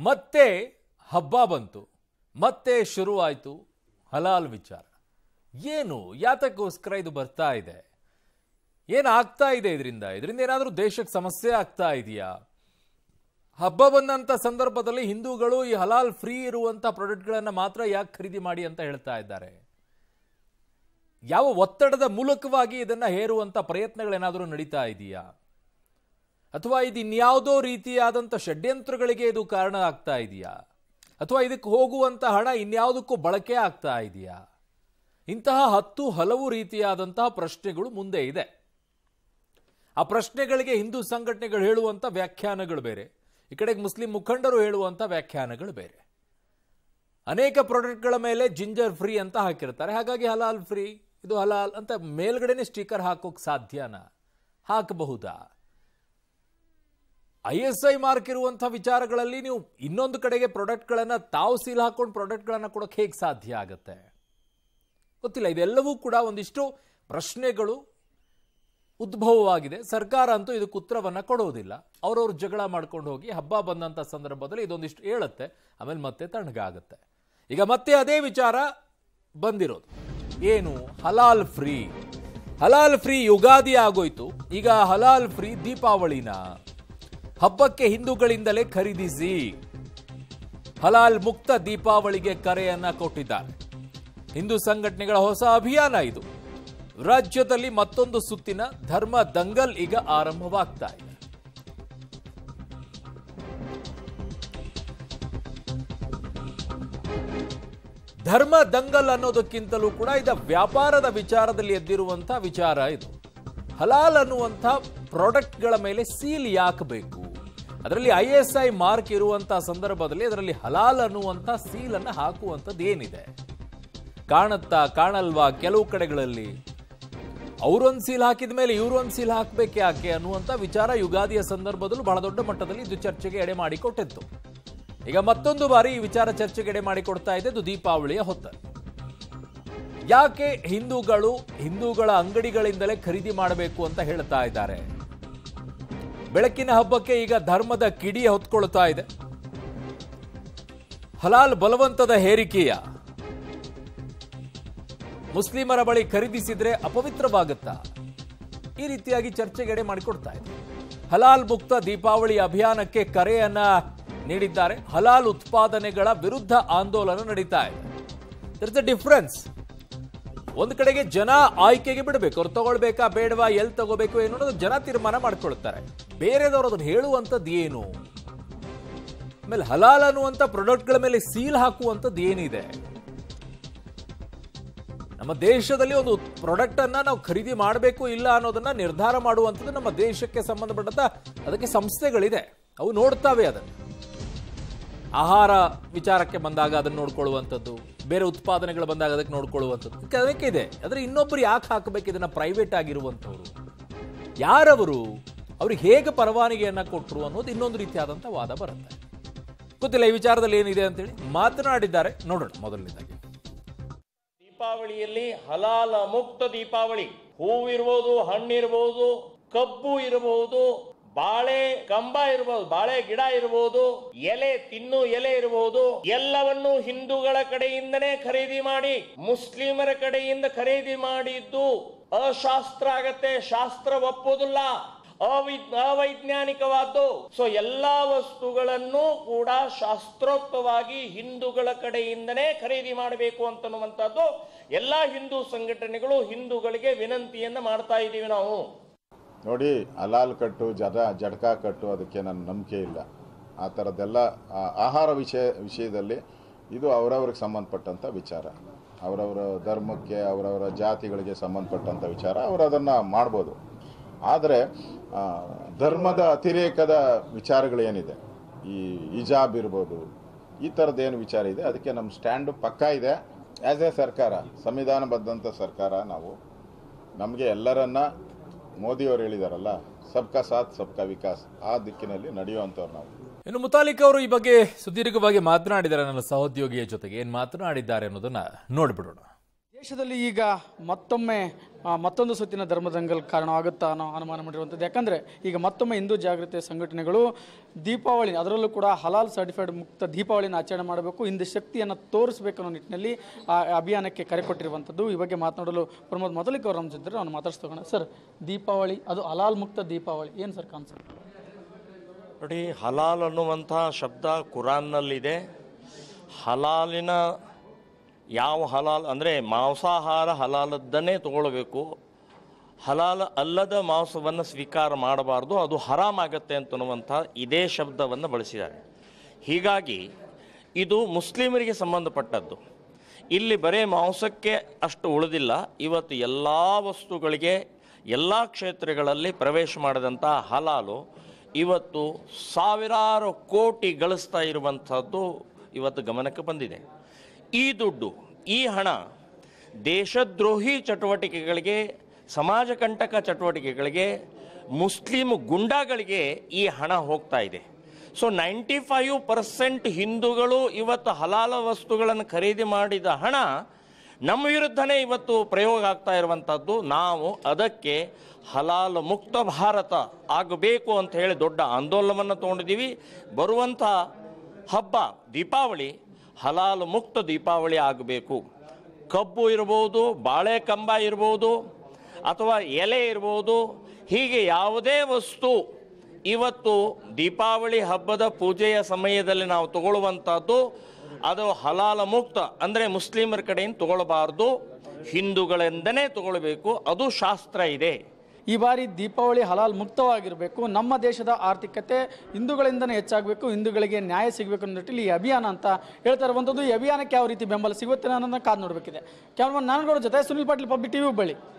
ಮತ್ತೆ ಹಬ್ಬ ಬಂತು ಮತ್ತೆ ಶುರುವಾಯಿತು ಹಲಾಲ್ ವಿಚಾರ ಏನು ಯಾತಕ್ಕೋಸ್ಕರ ಇದು ಬರ್ತಾ ಇದೆ ಏನು ಆಗ್ತಾ ಇದೆ ಇದರಿಂದ ಇದರಿಂದ ಏನಾದರೂ ದೇಶಕ್ಕೆ ಸಮಸ್ಯೆ ಆಗ್ತಾ ಇದೆಯಾ ಹಬ್ಬ ಬಂದಂಥ ಸಂದರ್ಭದಲ್ಲಿ ಹಿಂದೂಗಳು ಈ ಹಲಾಲ್ ಫ್ರೀ ಇರುವಂಥ ಪ್ರಾಡಕ್ಟ್ಗಳನ್ನು ಮಾತ್ರ ಯಾಕೆ ಖರೀದಿ ಮಾಡಿ ಅಂತ ಹೇಳ್ತಾ ಇದ್ದಾರೆ ಯಾವ ಒತ್ತಡದ ಮೂಲಕವಾಗಿ ಇದನ್ನ ಹೇರುವಂತ ಪ್ರಯತ್ನಗಳೇನಾದರೂ ನಡೀತಾ ಇದೆಯಾ ಅಥವಾ ಇದು ಇನ್ಯಾವುದೋ ರೀತಿಯಾದಂಥ ಷಡ್ಯಂತ್ರಗಳಿಗೆ ಇದು ಕಾರಣ ಆಗ್ತಾ ಇದೆಯಾ ಅಥವಾ ಇದಕ್ಕೆ ಹೋಗುವಂತ ಹಣ ಇನ್ಯಾವುದಕ್ಕೂ ಬಳಕೆ ಆಗ್ತಾ ಇದೆಯಾ ಇಂತಹ ಹತ್ತು ಹಲವು ರೀತಿಯಾದಂತಹ ಪ್ರಶ್ನೆಗಳು ಮುಂದೆ ಇದೆ ಆ ಪ್ರಶ್ನೆಗಳಿಗೆ ಹಿಂದೂ ಸಂಘಟನೆಗಳು ಹೇಳುವಂತ ವ್ಯಾಖ್ಯಾನಗಳು ಬೇರೆ ಈ ಕಡೆಗೆ ಮುಸ್ಲಿಂ ಮುಖಂಡರು ಹೇಳುವಂತ ವ್ಯಾಖ್ಯಾನಗಳು ಬೇರೆ ಅನೇಕ ಪ್ರಾಡಕ್ಟ್ಗಳ ಮೇಲೆ ಜಿಂಜರ್ ಫ್ರೀ ಅಂತ ಹಾಕಿರ್ತಾರೆ ಹಾಗಾಗಿ ಹಲಾಲ್ ಫ್ರೀ ಇದು ಹಲಾಲ್ ಅಂತ ಮೇಲ್ಗಡೆನೆ ಸ್ಟಿಕರ್ ಹಾಕೋಕ್ ಸಾಧ್ಯನಾ ಹಾಕಬಹುದಾ ಐ ಎಸ್ ಐ ಮಾರ್ಕ್ ಇರುವಂಥ ವಿಚಾರಗಳಲ್ಲಿ ನೀವು ಇನ್ನೊಂದು ಕಡೆಗೆ ಪ್ರಾಡಕ್ಟ್ಗಳನ್ನು ತಾವು ಸೀಲ್ ಹಾಕೊಂಡು ಪ್ರಾಡಕ್ಟ್ಗಳನ್ನು ಕೊಡೋಕೆ ಹೇಗೆ ಸಾಧ್ಯ ಆಗುತ್ತೆ ಗೊತ್ತಿಲ್ಲ ಇದೆಲ್ಲವೂ ಕೂಡ ಒಂದಿಷ್ಟು ಪ್ರಶ್ನೆಗಳು ಉದ್ಭವವಾಗಿದೆ ಸರ್ಕಾರ ಅಂತೂ ಇದಕ್ಕೆ ಉತ್ತರವನ್ನ ಕೊಡೋದಿಲ್ಲ ಅವ್ರವ್ರ ಜಗಳ ಮಾಡ್ಕೊಂಡು ಹೋಗಿ ಹಬ್ಬ ಬಂದಂಥ ಸಂದರ್ಭದಲ್ಲಿ ಇದೊಂದಿಷ್ಟು ಹೇಳುತ್ತೆ ಆಮೇಲೆ ಮತ್ತೆ ತಣ್ಣಗಾಗುತ್ತೆ ಈಗ ಮತ್ತೆ ಅದೇ ವಿಚಾರ ಬಂದಿರೋದು ಏನು ಹಲಾಲ್ ಫ್ರೀ ಹಲಾಲ್ ಫ್ರೀ ಯುಗಾದಿ ಆಗೋಯ್ತು ಈಗ ಹಲಾಲ್ ಫ್ರೀ ದೀಪಾವಳಿನ ಹಬ್ಬಕ್ಕೆ ಹಿಂದೂಗಳಿಂದಲೇ ಖರೀದಿಸಿ ಹಲಾಲ್ ಮುಕ್ತ ದೀಪಾವಳಿಗೆ ಕರೆಯನ್ನ ಕೊಟ್ಟಿದ್ದಾರೆ ಹಿಂದೂ ಸಂಘಟನೆಗಳ ಹೊಸ ಅಭಿಯಾನ ಇದು ರಾಜ್ಯದಲ್ಲಿ ಮತ್ತೊಂದು ಸುತ್ತಿನ ಧರ್ಮ ದಂಗಲ್ ಈಗ ಆರಂಭವಾಗ್ತಾ ಇದೆ ಧರ್ಮ ದಂಗಲ್ ಅನ್ನೋದಕ್ಕಿಂತಲೂ ಕೂಡ ಇದು ವ್ಯಾಪಾರದ ವಿಚಾರದಲ್ಲಿ ಎದ್ದಿರುವಂಥ ವಿಚಾರ ಇದು ಹಲಾಲ್ ಅನ್ನುವಂಥ ಪ್ರಾಡಕ್ಟ್ಗಳ ಮೇಲೆ ಸೀಲ್ ಯಾಕೆ ಬೇಕು ಅದರಲ್ಲಿ ಐ ಎಸ್ ಐ ಮಾರ್ಕ್ ಇರುವಂಥ ಸಂದರ್ಭದಲ್ಲಿ ಅದರಲ್ಲಿ ಹಲಾಲ್ ಅನ್ನುವಂಥ ಸೀಲನ್ನು ಹಾಕುವಂಥದ್ದು ಏನಿದೆ ಕಾಣುತ್ತಾ ಕಾಣಲ್ವಾ ಕೆಲವು ಕಡೆಗಳಲ್ಲಿ ಅವರೊಂದು ಸೀಲ್ ಹಾಕಿದ ಮೇಲೆ ಇವರೊಂದು ಸೀಲ್ ಹಾಕಬೇಕು ಯಾಕೆ ಅನ್ನುವಂಥ ವಿಚಾರ ಯುಗಾದಿಯ ಸಂದರ್ಭದಲ್ಲೂ ಬಹಳ ದೊಡ್ಡ ಮಟ್ಟದಲ್ಲಿ ಇದು ಚರ್ಚೆಗೆ ಎಡೆ ಮಾಡಿಕೊಟ್ಟಿತ್ತು ಈಗ ಮತ್ತೊಂದು ಬಾರಿ ಈ ವಿಚಾರ ಚರ್ಚೆಗೆ ಎಡೆ ಮಾಡಿಕೊಡ್ತಾ ಇದೆ ಇದು ದೀಪಾವಳಿಯ ಹೊತ್ತಲ್ಲಿ ಯಾಕೆ ಹಿಂದೂಗಳು ಹಿಂದೂಗಳ ಅಂಗಡಿಗಳಿಂದಲೇ ಖರೀದಿ ಮಾಡಬೇಕು ಅಂತ ಹೇಳ್ತಾ ಇದ್ದಾರೆ ಬೆಳಕಿನ ಹಬ್ಬಕ್ಕೆ ಈಗ ಧರ್ಮದ ಕಿಡಿ ಹೊತ್ಕೊಳ್ತಾ ಇದೆ ಹಲಾಲ್ ಬಲವಂತದ ಹೇರಿಕೆಯ ಮುಸ್ಲಿಮರ ಬಳಿ ಖರೀದಿಸಿದ್ರೆ ಅಪವಿತ್ರವಾಗುತ್ತಾ ಈ ರೀತಿಯಾಗಿ ಚರ್ಚೆಗೆ ಎಡೆ ಮಾಡಿಕೊಡ್ತಾ ಇದೆ ಹಲಾಲ್ ಮುಕ್ತ ದೀಪಾವಳಿ ಅಭಿಯಾನಕ್ಕೆ ಕರೆಯನ್ನ ನೀಡಿದ್ದಾರೆ ಹಲಾಲ್ ಉತ್ಪಾದನೆಗಳ ವಿರುದ್ಧ ಆಂದೋಲನ ನಡೀತಾ ಇದೆ ದರ್ ಇಸ್ ಅ ಡಿಫರೆನ್ಸ್ ಒಂದು ಕಡೆಗೆ ಜನ ಆಯ್ಕೆಗೆ ಬಿಡಬೇಕು ಅವ್ರು ತಗೊಳ್ಬೇಕಾ ಬೇಡವಾ ಎಲ್ಲಿ ತಗೋಬೇಕು ಏನು ಅನ್ನೋದು ಜನ ತೀರ್ಮಾನ ಮಾಡ್ಕೊಳ್ತಾರೆ ಬೇರೆದವರು ಅದನ್ನು ಹೇಳುವಂಥದ್ದು ಏನು ಆಮೇಲೆ ಹಲಾಲ್ ಅನ್ನುವಂಥ ಪ್ರಾಡಕ್ಟ್ಗಳ ಮೇಲೆ ಸೀಲ್ ಹಾಕುವಂಥದ್ದು ಏನಿದೆ ನಮ್ಮ ದೇಶದಲ್ಲಿ ಒಂದು ಪ್ರಾಡಕ್ಟ್ ಅನ್ನ ನಾವು ಖರೀದಿ ಮಾಡಬೇಕು ಇಲ್ಲ ಅನ್ನೋದನ್ನ ನಿರ್ಧಾರ ಮಾಡುವಂಥದ್ದು ನಮ್ಮ ದೇಶಕ್ಕೆ ಸಂಬಂಧಪಟ್ಟಂತ ಅದಕ್ಕೆ ಸಂಸ್ಥೆಗಳಿದೆ ಅವು ನೋಡ್ತಾವೆ ಅದನ್ನು ಆಹಾರ ವಿಚಾರಕ್ಕೆ ಬಂದಾಗ ಅದನ್ನು ನೋಡ್ಕೊಳ್ಳುವಂಥದ್ದು ಬೇರೆ ಉತ್ಪಾದನೆಗಳು ಬಂದಾಗ ಅದಕ್ಕೆ ನೋಡ್ಕೊಳ್ಳುವಂಥದ್ದು ಅದಕ್ಕೆ ಅದಕ್ಕೆ ಇದೆ ಆದರೆ ಇನ್ನೊಬ್ಬರು ಯಾಕೆ ಹಾಕಬೇಕು ಇದನ್ನ ಪ್ರೈವೇಟ್ ಆಗಿರುವಂಥವ್ರು ಯಾರವರು ಅವ್ರಿಗೆ ಹೇಗೆ ಪರವಾನಗಿಯನ್ನ ಕೊಟ್ಟರು ಅನ್ನೋದು ಇನ್ನೊಂದು ರೀತಿಯಾದಂಥ ವಾದ ಬರುತ್ತೆ ಗೊತ್ತಿಲ್ಲ ಈ ವಿಚಾರದಲ್ಲಿ ಏನಿದೆ ಅಂತೇಳಿ ಮಾತನಾಡಿದ್ದಾರೆ ನೋಡೋಣ ಮೊದಲನೇದಾಗಿ ದೀಪಾವಳಿಯಲ್ಲಿ ಹಲಾಲ ಮುಕ್ತ ದೀಪಾವಳಿ ಹೂವಿರ್ಬೋದು ಹಣ್ಣಿರ್ಬೋದು ಕಬ್ಬು ಇರಬಹುದು ಬಾಳೆ ಕಂಬ ಇರಬಹುದು ಬಾಳೆ ಗಿಡ ಇರಬಹುದು ಎಲೆ ತಿನ್ನು ಎಲೆ ಇರಬಹುದು ಎಲ್ಲವನ್ನು ಹಿಂದೂಗಳ ಕಡೆಯಿಂದನೇ ಖರೀದಿ ಮಾಡಿ ಮುಸ್ಲಿಮರ ಕಡೆಯಿಂದ ಖರೀದಿ ಮಾಡಿದ್ದು ಅಶಾಸ್ತ್ರ ಆಗತ್ತೆ ಶಾಸ್ತ್ರ ಒಪ್ಪುವುದಿಲ್ಲ ಅವೈದ್ ಅವೈಜ್ಞಾನಿಕವಾದ್ದು ಸೊ ಎಲ್ಲಾ ವಸ್ತುಗಳನ್ನು ಕೂಡ ಶಾಸ್ತ್ರೋಕ್ತವಾಗಿ ಹಿಂದೂಗಳ ಕಡೆಯಿಂದನೇ ಖರೀದಿ ಮಾಡಬೇಕು ಅಂತನ್ನುವಂಥದ್ದು ಎಲ್ಲಾ ಹಿಂದೂ ಸಂಘಟನೆಗಳು ಹಿಂದೂಗಳಿಗೆ ವಿನಂತಿಯನ್ನ ಮಾಡ್ತಾ ಇದ್ದೀವಿ ನಾವು ನೋಡಿ ಹಲಾಲ್ ಕಟ್ಟು ಜದ ಜಡ್ಕ ಕಟ್ಟು ಅದಕ್ಕೆ ನನ್ನ ನಂಬಿಕೆ ಇಲ್ಲ ಆ ಥರದ್ದೆಲ್ಲ ಆ, ಆಹಾರ ವಿಷಯ ವಿಷಯದಲ್ಲಿ ಇದು ಅವರವ್ರಿಗೆ ಸಂಬಂಧಪಟ್ಟಂಥ ವಿಚಾರ ಅವರವರ ಧರ್ಮಕ್ಕೆ ಅವರವರ ಜಾತಿಗಳಿಗೆ ಸಂಬಂಧಪಟ್ಟಂಥ ವಿಚಾರ ಅವರು ಅದನ್ನು ಮಾಡ್ಬೋದು ಆದರೆ ಆ, ಧರ್ಮದ ಅತಿರೇಕದ ವಿಚಾರಗಳೇನಿದೆ ಈ ಹಿಜಾಬ್ ಇರ್ಬೋದು ಈ ಥರದ್ದೇನು ವಿಚಾರ ಇದೆ ಅದಕ್ಕೆ ನಮ್ಮ ಸ್ಟ್ಯಾಂಡು ಪಕ್ಕಾ ಇದೆ ಆ್ಯಸ್ ಎ ಸರ್ಕಾರ ಸಂವಿಧಾನಬದ್ಧಂಥ ಸರ್ಕಾರ ನಾವು ನಮಗೆ ಎಲ್ಲರನ್ನ ಮೋದಿಯವರು ಹೇಳಿದಾರಲ್ಲ ಸಬ್ಕಾ ಸಾಥ್ ಸಬ್ಕಾ ವಿಕಾಸ್ ಆ ದಿಕ್ಕಿನಲ್ಲಿ ನಡೆಯುವಂಥವ್ರು ನಾವು ಇನ್ನು ಮುತಾಲಿಕ್ ಅವರು ಈ ಬಗ್ಗೆ ಸುದೀರ್ಘವಾಗಿ ಮಾತನಾಡಿದ್ದಾರೆ ನನ್ನ ಸಹೋದ್ಯೋಗಿಯ ಜೊತೆಗೆ ಏನ್ ಮಾತನಾಡಿದ್ದಾರೆ ಅನ್ನೋದನ್ನ ನೋಡ್ಬಿಡೋಣ ದೇಶದಲ್ಲಿ ಈಗ ಮತ್ತೊಮ್ಮೆ ಆ, ಮತ್ತೊಂದು ಸುತ್ತಿನ ಧರ್ಮದಂಗಲ್ ಕಾರಣವಾಗುತ್ತಾ ಅನ್ನೋ ಅನುಮಾನ ಮಾಡಿರುವಂಥದ್ದು ಯಾಕಂದರೆ ಈಗ ಮತ್ತೊಮ್ಮೆ ಹಿಂದೂ ಜಾಗೃತಿ ಸಂಘಟನೆಗಳು ದೀಪಾವಳಿ ಅದರಲ್ಲೂ ಕೂಡ ಹಲಾಲ್ ಸರ್ಟಿಫೈಡ್ ಮುಕ್ತ ದೀಪಾವಳಿನ ಆಚರಣೆ ಮಾಡಬೇಕು ಹಿಂದೆ ಶಕ್ತಿಯನ್ನು ತೋರಿಸಬೇಕು ಅನ್ನೋ ನಿಟ್ಟಿನಲ್ಲಿ ಆ ಅಭಿಯಾನಕ್ಕೆ ಕರೆ ಕೊಟ್ಟಿರುವಂಥದ್ದು ಈ ಬಗ್ಗೆ ಮಾತನಾಡಲು ಪ್ರಮೋದ್ ಮೊದಲಿಗೆ ಅವರು ನಮ್ಮ ಜೊತೆ ಅವ್ನು ಮಾತಾಡ್ಸ್ತೋಣ ಸರ್ ದೀಪಾವಳಿ ಅದು ಹಲಾಲ್ ಮುಕ್ತ ದೀಪಾವಳಿ ಏನು ಸರ್ ಕಾನ್ಸೆಪ್ಟ್ ನೋಡಿ ಹಲಾಲ್ ಅನ್ನುವಂಥ ಶಬ್ದ ಕುರಾನ್ನಲ್ಲಿದೆ ಹಲಾಲಿನ ಯಾವ ಹಲಾಲ್ ಅಂದರೆ ಮಾಂಸಾಹಾರ ಹಲಾಲದ್ದನ್ನೇ ತಗೊಳ್ಬೇಕು ಹಲಾಲ್ ಅಲ್ಲದ ಮಾಂಸವನ್ನು ಸ್ವೀಕಾರ ಮಾಡಬಾರ್ದು ಅದು ಹರಾಮ್ ಆಗತ್ತೆ ಅಂತನ್ನುವಂಥ ಇದೇ ಶಬ್ದವನ್ನು ಬಳಸಿದ್ದಾರೆ ಹೀಗಾಗಿ ಇದು ಮುಸ್ಲಿಮರಿಗೆ ಸಂಬಂಧಪಟ್ಟದ್ದು ಇಲ್ಲಿ ಬರೇ ಮಾಂಸಕ್ಕೆ ಅಷ್ಟು ಉಳಿದಿಲ್ಲ ಇವತ್ತು ಎಲ್ಲ ವಸ್ತುಗಳಿಗೆ ಎಲ್ಲ ಕ್ಷೇತ್ರಗಳಲ್ಲಿ ಪ್ರವೇಶ ಮಾಡಿದಂಥ ಹಲಾಲು ಇವತ್ತು ಸಾವಿರಾರು ಕೋಟಿ ಗಳಿಸ್ತಾ ಇರುವಂಥದ್ದು ಇವತ್ತು ಗಮನಕ್ಕೆ ಬಂದಿದೆ ಈ ದುಡ್ಡು ಈ ಹಣ ದೇಶದ್ರೋಹಿ ಚಟುವಟಿಕೆಗಳಿಗೆ ಸಮಾಜ ಕಂಟಕ ಚಟುವಟಿಕೆಗಳಿಗೆ ಮುಸ್ಲಿಂ ಗುಂಡಾಗಳಿಗೆ ಈ ಹಣ ಹೋಗ್ತಾ ಇದೆ ಸೊ ನೈಂಟಿ ಫೈವ್ ಪರ್ಸೆಂಟ್ ಹಿಂದೂಗಳು ಇವತ್ತು ಹಲಾಲ ವಸ್ತುಗಳನ್ನು ಖರೀದಿ ಮಾಡಿದ ಹಣ ನಮ್ಮ ವಿರುದ್ಧನೇ ಇವತ್ತು ಪ್ರಯೋಗ ಆಗ್ತಾ ಇರುವಂಥದ್ದು ನಾವು ಅದಕ್ಕೆ ಹಲಾಲ್ ಮುಕ್ತ ಭಾರತ ಆಗಬೇಕು ಅಂತ ಹೇಳಿ ದೊಡ್ಡ ಆಂದೋಲನವನ್ನು ತೊಗೊಂಡಿದ್ದೀವಿ ಬರುವಂಥ ಹಬ್ಬ ದೀಪಾವಳಿ ಹಲಾಲ್ ಮುಕ್ತ ದೀಪಾವಳಿ ಆಗಬೇಕು ಕಬ್ಬು ಇರ್ಬೋದು ಬಾಳೆ ಕಂಬ ಇರ್ಬೋದು ಅಥವಾ ಎಲೆ ಇರ್ಬೋದು ಹೀಗೆ ಯಾವುದೇ ವಸ್ತು ಇವತ್ತು ದೀಪಾವಳಿ ಹಬ್ಬದ ಪೂಜೆಯ ಸಮಯದಲ್ಲಿ ನಾವು ತಗೊಳ್ಳುವಂಥದ್ದು ಅದು ಹಲಾಲ ಮುಕ್ತ ಅಂದರೆ ಮುಸ್ಲಿಮರ ಕಡೆಯಿಂದ ತಗೊಳ್ಬಾರ್ದು ಹಿಂದೂಗಳಿಂದನೇ ತಗೊಳ್ಬೇಕು ಅದು ಶಾಸ್ತ್ರ ಇದೆ ಈ ಬಾರಿ ದೀಪಾವಳಿ ಹಲಾಲ್ ಮುಕ್ತವಾಗಿರಬೇಕು ನಮ್ಮ ದೇಶದ ಆರ್ಥಿಕತೆ ಹಿಂದೂಗಳಿಂದನೇ ಹೆಚ್ಚಾಗಬೇಕು ಹಿಂದೂಗಳಿಗೆ ನ್ಯಾಯ ಸಿಗಬೇಕು ಅನ್ನೋ ನಿಟ್ಟಿನಲ್ಲಿ ಈ ಅಭಿಯಾನ ಅಂತ ಹೇಳ್ತಾ ಇರುವಂಥದ್ದು ಈ ಅಭಿಯಾನಕ್ಕೆ ಯಾವ ರೀತಿ ಬೆಂಬಲ ಸಿಗುತ್ತೆ ಅನ್ನೋದನ್ನ ಕಾದು ನೋಡಬೇಕಿದೆ ಕ್ಯಾಮ್ರಾಮನ್ ನಾನಗೌಡ ಜೊತೆ ಸುನಿಲ್ ಪಾಟೀಲ್ ಪಬ್ಲಿಕ್ ಟಿವಿ ಹುಬ್ಬಳ್ಳಿ